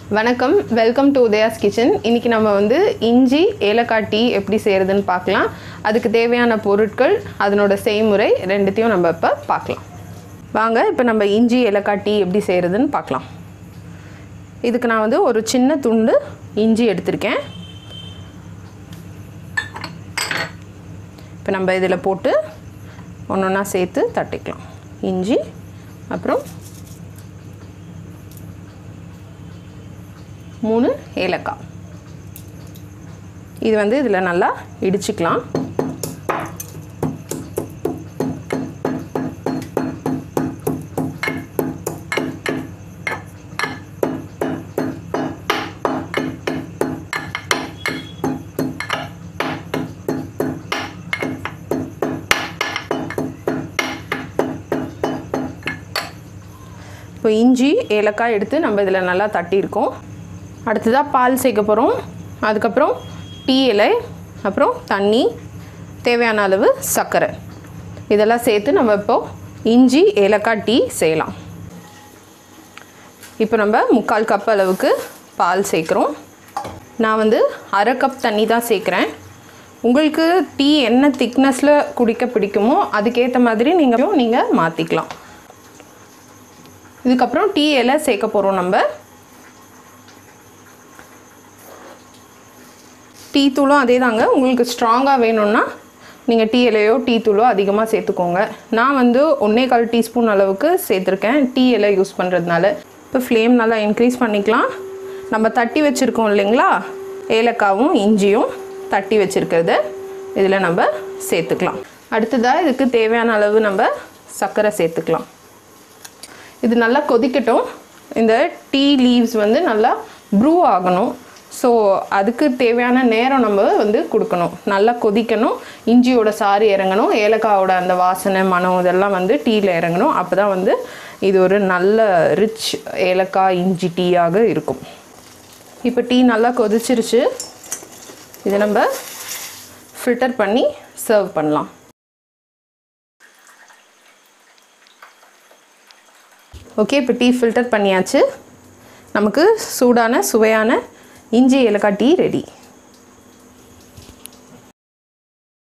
வணக்கம் welcome to உதயாஸ் kitchen இன்றைக்கி நம்ம வந்து இஞ்சி ஏலக்காய் டீ எப்படி செய்கிறதுன்னு பார்க்கலாம் அதுக்கு தேவையான பொருட்கள் அதனோட செய்முறை ரெண்டுத்தையும் நம்ம இப்போ பார்க்கலாம் வாங்க இப்போ நம்ம இஞ்சி ஏலக்காய் டீ எப்படி செய்கிறதுன்னு பார்க்கலாம் இதுக்கு நான் வந்து ஒரு சின்ன துண்டு இஞ்சி எடுத்திருக்கேன் இப்போ நம்ம இதில் போட்டு ஒன்று ஒன்றா சேர்த்து தட்டிக்கலாம் இஞ்சி அப்புறம் மூணு ஏலக்காய் இது வந்து இதில் நல்லா இடிச்சுக்கலாம் இப்போ இஞ்சி ஏலக்காய் எடுத்து நம்ம இதில் நல்லா தட்டியிருக்கோம் அடுத்ததாக பால் சேர்க்க போகிறோம் அதுக்கப்புறம் டீ இலை அப்புறம் தண்ணி தேவையான அளவு சர்க்கரை இதெல்லாம் சேர்த்து நம்ம இப்போ இஞ்சி ஏலக்காய் டீ செய்யலாம் இப்போ நம்ம முக்கால் கப் அளவுக்கு பால் சேர்க்குறோம் நான் வந்து அரை கப் தண்ணி தான் சேர்க்குறேன் உங்களுக்கு டீ என்ன திக்னஸில் குடிக்க பிடிக்குமோ அதுக்கேற்ற மாதிரி நீங்கள் நீங்கள் மாற்றிக்கலாம் இதுக்கப்புறம் டீ இலை சேர்க்க போகிறோம் நம்ம டீ தூளும் அதே தாங்க உங்களுக்கு ஸ்ட்ராங்காக வேணும்னா நீங்கள் டீ இலையோ டீ தூளோ அதிகமாக சேர்த்துக்கோங்க நான் வந்து ஒன்றே கால் டீஸ்பூன் அளவுக்கு சேர்த்துருக்கேன் டீ இலை யூஸ் பண்ணுறதுனால இப்போ ஃப்ளேம் நல்லா இன்க்ரீஸ் பண்ணிக்கலாம் நம்ம தட்டி வச்சுருக்கோம் இல்லைங்களா ஏலக்காவும் இஞ்சியும் தட்டி வச்சுருக்கிறத இதில் நம்ம சேர்த்துக்கலாம் அடுத்ததாக இதுக்கு தேவையான அளவு நம்ம சர்க்கரை சேர்த்துக்கலாம் இது நல்லா கொதிக்கட்டும் இந்த டீ லீவ்ஸ் வந்து நல்லா ப்ரூ ஆகணும் ஸோ அதுக்கு தேவையான நேரம் நம்ம வந்து கொடுக்கணும் நல்லா கொதிக்கணும் இஞ்சியோட சாறு இறங்கணும் ஏலக்காவோட அந்த வாசனை மனம் இதெல்லாம் வந்து டீயில் இறங்கணும் அப்போ தான் வந்து இது ஒரு நல்ல ரிச் ஏலக்காய் இஞ்சி டீயாக இருக்கும் இப்போ டீ நல்லா கொதிச்சிருச்சு இதை நம்ம ஃபில்டர் பண்ணி சர்வ் பண்ணலாம் ஓகே இப்போ டீ ஃபில்டர் பண்ணியாச்சு நமக்கு சூடான சுவையான இஞ்சி ஏலக்காய் டீ ரெடி